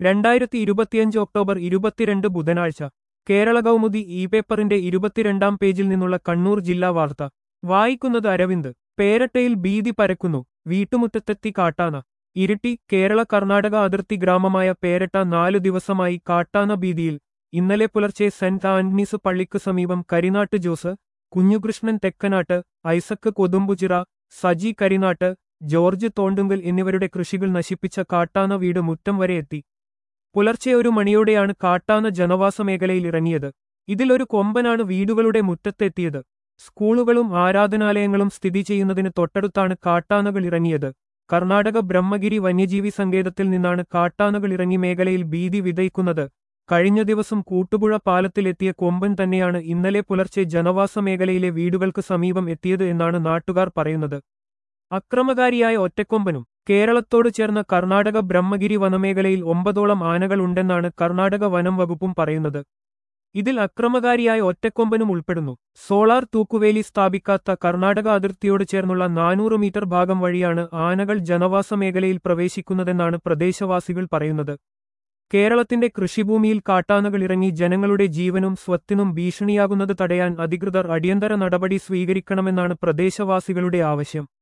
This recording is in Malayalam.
രണ്ടായിരത്തി ഇരുപത്തിയഞ്ച് ഒക്ടോബർ ഇരുപത്തിരണ്ട് ബുധനാഴ്ച കേരള കൗമുദി ഇ പേപ്പറിന്റെ ഇരുപത്തിരണ്ടാം പേജിൽ നിന്നുള്ള കണ്ണൂർ ജില്ലാ വാർത്ത വായിക്കുന്നത് അരവിന്ദ് പേരട്ടയിൽ ഭീതി പരക്കുന്നു വീട്ടുമുറ്റത്തെത്തി കാട്ടാന ഇരിട്ടി കേരള കർണാടക അതിർത്തി ഗ്രാമമായ പേരട്ട നാലു ദിവസമായി കാട്ടാന ഭീതിയിൽ ഇന്നലെ പുലർച്ചെ സെന്റ് ആന്റണീസ് പള്ളിക്ക് സമീപം കരിനാട്ട് ജോസ് കുഞ്ഞുകൃഷ്ണൻ തെക്കനാട്ട് ഐസക്ക് കൊതുമ്പുചിറ സജി കരിനാട്ട് ജോർജ് തോണ്ടുങ്കൽ എന്നിവരുടെ കൃഷികൾ നശിപ്പിച്ച കാട്ടാന വീട് മുറ്റം വരെ എത്തി പുലർച്ചെ ഒരു മണിയോടെയാണ് കാട്ടാന ജനവാസ മേഖലയിൽ ഇറങ്ങിയത് ഇതിലൊരു കൊമ്പനാണ് വീടുകളുടെ മുറ്റത്തെത്തിയത് സ്കൂളുകളും ആരാധനാലയങ്ങളും സ്ഥിതി ചെയ്യുന്നതിന് തൊട്ടടുത്താണ് കാട്ടാനകൾ ഇറങ്ങിയത് കർണാടക ബ്രഹ്മഗിരി വന്യജീവി സങ്കേതത്തിൽ നിന്നാണ് കാട്ടാനകൾ ഇറങ്ങി മേഖലയിൽ ഭീതി വിതയ്ക്കുന്നത് കഴിഞ്ഞ ദിവസം കൂട്ടുപുഴ പാലത്തിലെത്തിയ കൊമ്പൻ തന്നെയാണ് ഇന്നലെ പുലർച്ചെ ജനവാസ മേഖലയിലെ വീടുകൾക്ക് സമീപം എത്തിയത് എന്നാണ് നാട്ടുകാർ പറയുന്നത് അക്രമകാരിയായ ഒറ്റക്കൊമ്പനും കേരളത്തോട് ചേർന്ന കർണാടക ബ്രഹ്മഗിരി വനമേഖലയിൽ ഒമ്പതോളം ആനകൾ ഉണ്ടെന്നാണ് കർണാടക വനം വകുപ്പും പറയുന്നത് ഇതിൽ അക്രമകാരിയായ ഒറ്റക്കൊമ്പനും ഉൾപ്പെടുന്നു സോളാർ തൂക്കുവേലി സ്ഥാപിക്കാത്ത കർണാടക അതിർത്തിയോട് ചേർന്നുള്ള നാനൂറ് മീറ്റർ ഭാഗം വഴിയാണ് ആനകൾ ജനവാസ മേഖലയിൽ പ്രവേശിക്കുന്നതെന്നാണ് പ്രദേശവാസികൾ പറയുന്നത് കേരളത്തിന്റെ കൃഷിഭൂമിയിൽ കാട്ടാനകൾ ഇറങ്ങി ജനങ്ങളുടെ ജീവനും സ്വത്തിനും ഭീഷണിയാകുന്നത് തടയാൻ അധികൃതർ അടിയന്തര നടപടി സ്വീകരിക്കണമെന്നാണ് പ്രദേശവാസികളുടെ ആവശ്യം